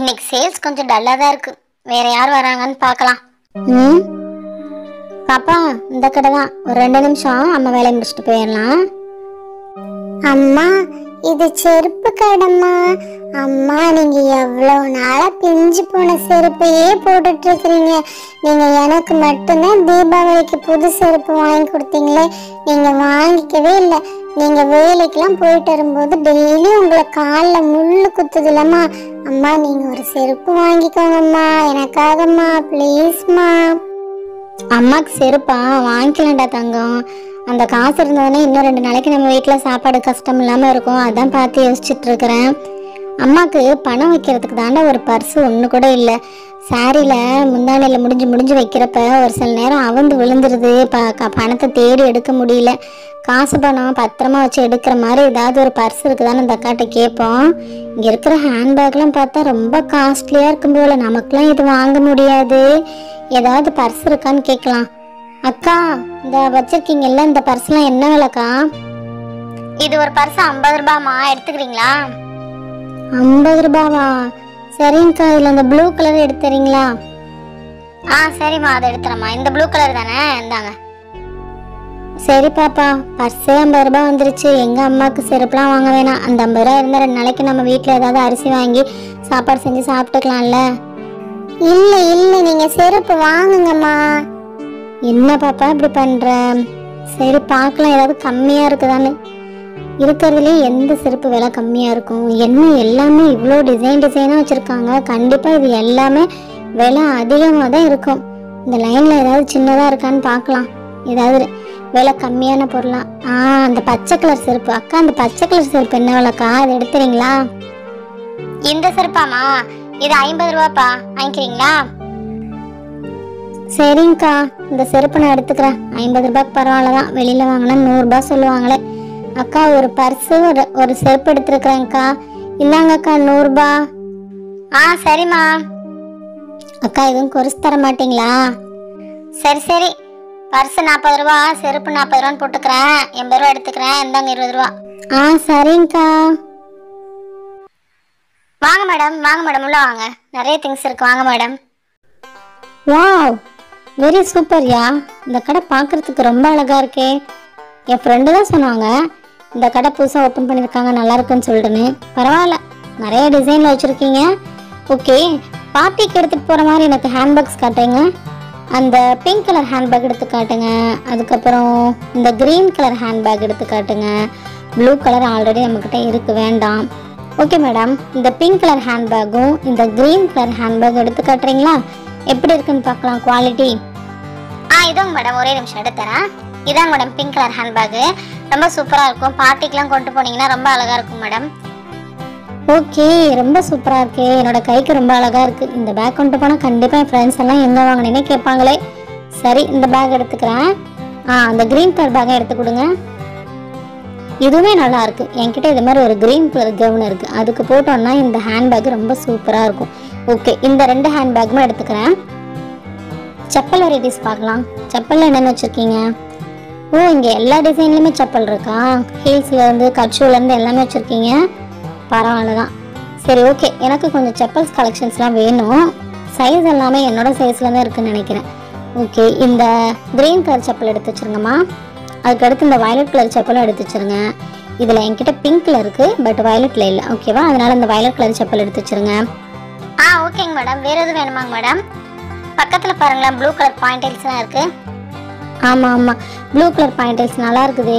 இன்னைக்கு சேல்ஸ் கொஞ்சம் டல்லாக தான் இருக்கு வேற யார் வராங்கன்னு பார்க்கலாம் ம் பாப்பா இந்த கடை தான் ஒரு ரெண்டு நிமிஷம் அம்மா வேலையை முடிச்சுட்டு போயிடலாம் அம்மா இது செருப்பு கடைம்மா அம்மா நீங்க எவ்வளவு நாளா பிஞ்சு போன செருப்பையே போட்டுட்டு இருக்கிறீங்க நீங்க எனக்கு மட்டும்தான் தீபாவளிக்கு புது செருப்பு வாங்கி கொடுத்தீங்களே நீங்க வாங்கிக்கவே இல்லை நீங்க வேலைக்கெல்லாம் போயிட்டு வரும்போது டெய்லி உங்களை காலில் முள்ளு குத்துதுலம்மா அம்மா நீங்க ஒரு செருப்பு வாங்கிக்கோங்கம்மா எனக்காகம்மா ப்ளீஸ்மா அம்மாக்கு செருப்பா வாங்கிக்கலாம்டா தங்கம் அந்த காசு இருந்ததுன்னா இன்னும் ரெண்டு நாளைக்கு நம்ம வீட்டில் சாப்பாடு கஷ்டம் இல்லாமல் இருக்கும் அதான் பார்த்து யோசிச்சுட்டு இருக்கிறேன் அம்மாக்கு பணம் வைக்கிறதுக்கு தாண்டா ஒரு பர்ஸு ஒன்று கூட இல்லை சாரியில் முந்தானையில் முடிஞ்சு முடிஞ்சு வைக்கிறப்ப ஒரு சில நேரம் அவந்து விழுந்துருது ப க- பணத்தை தேடி எடுக்க முடியல காசு பணம் பத்திரமா வச்சு எடுக்கிற மாதிரி ஏதாவது ஒரு பர்ஸ் இருக்குதான்னு அந்த அக்காட்ட கேட்போம் இங்கே இருக்கிற ஹேண்ட்பேக்லாம் பார்த்தா ரொம்ப காஸ்ட்லியாக இருக்கும் போல நமக்குலாம் இது வாங்க முடியாது ஏதாவது பர்ஸ் இருக்கான்னு கேட்கலாம் அக்கா இந்த வச்சிருக்கீங்கல்ல இந்த பர்ஸ்லாம் என்ன விலைக்கா இது ஒரு பர்ஸ் ஐம்பது ரூபாய்மா எடுத்துக்கிறீங்களா ஐம்பது ரூபாவா சரிங்கக்கா இதில் அந்த ப்ளூ கலர் எடுத்துறீங்களா ஆ சரிம்மா அதை எடுத்துறேம்மா இந்த ப்ளூ கலர் தானே இந்தாங்க சரி பாப்பா பர்ஸே ஐம்பது ரூபாய் வந்துருச்சு எங்கள் அம்மாவுக்கு செருப்புலாம் வாங்க வேணாம் அந்த ஐம்பது ரூபா இருந்தால் ரெண்டு நாளைக்கு நம்ம வீட்டில் ஏதாவது அரிசி வாங்கி சாப்பாடு செஞ்சு சாப்பிட்டுக்கலாம்ல இல்ல இல்ல நீங்க செருப்பு வாங்குங்கம்மா என்ன பாப்பா இப்படி பண்ற சரி பார்க்கலாம் ஏதாவது கம்மியாக இருக்குதான்னு இருக்கிறதுலே எந்த செருப்பு விலை கம்மியாக இருக்கும் என்ன எல்லாமே இவ்வளோ டிசைன் டிசைனாக வச்சுருக்காங்க கண்டிப்பாக இது எல்லாமே விலை அதிகமாக தான் இருக்கும் இந்த லைனில் ஏதாவது சின்னதாக இருக்கான்னு பார்க்கலாம் ஏதாவது விலை கம்மியான பொருளா ஆ அந்த பச்சை கலர் செருப்பு அக்கா அந்த பச்சை கலர் செருப்பு என்ன விலைக்கா அது எடுத்துறீங்களா இந்த செருப்பாம்மா இது ஐம்பது ரூபாப்பா வாங்கிக்கிறீங்களா சரிங்கக்கா இந்த செருப்பு நான் எடுத்துக்கிறேன் ஐம்பது ரூபாய்க்கு பரவாயில்ல தான் வெளியில் வாங்கினா நூறுரூபா சொல்லுவாங்களே அக்கா ஒரு பர்ஸு ஒரு ஒரு செருப்பு எடுத்துருக்குறேங்க்கா இந்தாங்கக்கா நூறுரூபா ஆ சரிம்மா அக்கா எதுவும் குறைச்சு தர மாட்டீங்களா சரி சரி பர்ஸ் நாற்பது ரூபா செருப்பு நாற்பது ரூபான்னு போட்டுக்கிறேன் எண்பது ரூபா எடுத்துக்கிறேன் இந்தாங்க இருபது ரூபா ஆ சரிங்கக்கா வாங்க மேடம் வாங்க மேடம் உள்ள வாங்க நிறைய திங்ஸ் இருக்கு வாங்க மேடம் வாவ் வெரி சூப்பர்யா இந்த கடை பார்க்கறதுக்கு ரொம்ப அழகா இருக்கே என் ஃப்ரெண்டு தான் சொன்னாங்க இந்த கடை புதுசாக ஓப்பன் பண்ணியிருக்காங்க நல்லா இருக்குன்னு சொல்லிட்டுன்னு பரவாயில்ல நிறைய டிசைனில் வச்சுருக்கீங்க ஓகே பார்ட்டிக்கு எடுத்துகிட்டு போகிற மாதிரி எனக்கு ஹேண்ட்பேக்ஸ் காட்டுங்க அந்த பிங்க் கலர் ஹேண்ட்பேக் எடுத்து காட்டுங்க அதுக்கப்புறம் இந்த க்ரீன் கலர் ஹேண்ட்பேக் எடுத்து காட்டுங்க ப்ளூ கலர் ஆல்ரெடி நம்மக்கிட்ட இருக்கு வேண்டாம் ஓகே மேடம் இந்த பிங்க் கலர் ஹேண்ட்பேக்கும் இந்த க்ரீன் கலர் ஹேண்ட்பேக் எடுத்து காட்டுறீங்களா எப்படி இருக்குன்னு பார்க்கலாம் குவாலிட்டி ஆ இதோங்க மேடம் ஒரே நிமிஷம் எடுத்துறேன் இதாங்க மேடம் பிங்க் கலர் ஹேண்ட்பேக்கு ரொம்ப சூப்பராக இருக்கும் பார்ட்டிக்கெலாம் கொண்டு போனீங்கன்னா ரொம்ப அழகாக இருக்கும் மேடம் ஓகே ரொம்ப சூப்பராக இருக்கு என்னோட கைக்கு ரொம்ப அழகாக இருக்கு இந்த பேக் கொண்டு போனால் கண்டிப்பாக என் ஃப்ரெண்ட்ஸ் எல்லாம் எங்கே வாங்கினேன்னு கேட்பாங்களே சரி இந்த பேக் எடுத்துக்கிறேன் ஆ அந்த க்ரீன் கலர் பேக்கை எடுத்து கொடுங்க இதுவுமே நல்லா இருக்கு என்கிட்ட இது மாதிரி ஒரு க்ரீன் கலர் கவுன் இருக்கு அதுக்கு போட்டோம்னா இந்த ஹேண்ட்பேக் ரொம்ப சூப்பராக இருக்கும் ஓகே இந்த ரெண்டு ஹேண்ட்பேக்குமே எடுத்துக்கிறேன் செப்பல் வெரைட்டிஸ் பார்க்கலாம் செப்பல்ல என்னென்ன வச்சுருக்கீங்க ஓ இங்கே எல்லா டிசைன்லையுமே செப்பல் இருக்கா ஹீல்ஸ்லேருந்து கட்ஷூலேருந்து எல்லாமே வச்சுருக்கீங்க பரவாயில்ல தான் சரி ஓகே எனக்கு கொஞ்சம் செப்பல்ஸ் கலெக்ஷன்ஸ்லாம் வேணும் சைஸ் எல்லாமே என்னோட சைஸில் தான் இருக்குன்னு நினைக்கிறேன் ஓகே இந்த க்ரீன் கலர் செப்பல் எடுத்து வச்சுருங்கம்மா அதுக்கடுத்து இந்த வயலட் கலர் செப்பலும் எடுத்து வச்சுருங்க இதில் என்கிட்ட பிங்க்கில் இருக்குது பட் வயலட்டில் இல்லை ஓகேவா அதனால் இந்த வயலட் கலர் செப்பல் எடுத்து வச்சுருங்க ஆ ஓகேங்க மேடம் வேறு எதுவும் வேணுமாங்க மேடம் பக்கத்தில் பாருங்களேன் ப்ளூ கலர் பாயிண்டல்ஸ்லாம் இருக்குது ஆமாம் ஆமாம் ப்ளூ கலர் பாயிண்டல்ஸ் நல்லா இருக்குதே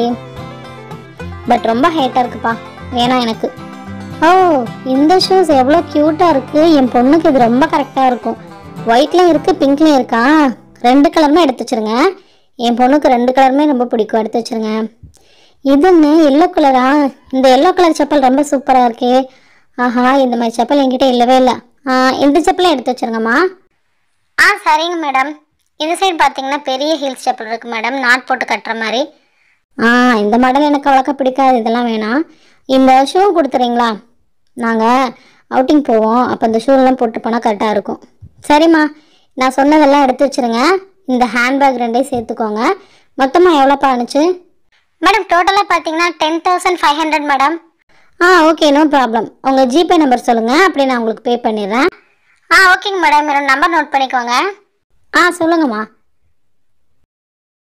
பட் ரொம்ப ஹைட்டாக இருக்குப்பா வேணாம் எனக்கு ஓ இந்த ஷூஸ் எவ்வளோ க்யூட்டாக இருக்குது என் பொண்ணுக்கு இது ரொம்ப கரெக்டாக இருக்கும் ஒயிட்லேயும் இருக்குது பிங்க்லேயும் இருக்கா ரெண்டு கலருமே எடுத்து வச்சிருங்க என் பொண்ணுக்கு ரெண்டு கலருமே ரொம்ப பிடிக்கும் எடுத்து வச்சிருங்க இதுன்னு எல்லோ கலரா இந்த எல்லோ கலர் செப்பல் ரொம்ப சூப்பராக இருக்கே ஆஹா இந்த மாதிரி செப்பல் என்கிட்ட இல்லவே இல்லை ஆ, இந்த செப்பலும் எடுத்து வச்சிருங்கம்மா ஆ சரிங்க மேடம் இந்த சைடு பார்த்தீங்கன்னா பெரிய ஹீல்ஸ் செப்பல் இருக்குது மேடம் நாட் போட்டு கட்டுற மாதிரி ஆ இந்த மாடல் எனக்கு அவ்வளோக்கா பிடிக்காது இதெல்லாம் வேணாம் இந்த ஷூ கொடுத்துறீங்களா நாங்கள் அவுட்டிங் போவோம் அப்போ இந்த ஷூலாம் போட்டு போனால் கரெக்டாக இருக்கும் சரிம்மா நான் சொன்னதெல்லாம் எடுத்து வச்சிருங்க இந்த ஹேண்ட்பேக் ரெண்டையும் சேர்த்துக்கோங்க மொத்தமாக எவ்வளோப்பா ஆணுச்சு மேடம் டோட்டலாக பார்த்தீங்கன்னா ten thousand five hundred madam ஆ ஓகே நோ ப்ராப்ளம் உங்கள் ஜிபே நம்பர் சொல்லுங்கள் அப்படி நான் உங்களுக்கு பே பண்ணிடுறேன் ஆ ஓகேங்க மேடம் என்னோட நம்பர் நோட் பண்ணிக்கோங்க ஆ சொல்லுங்கம்மா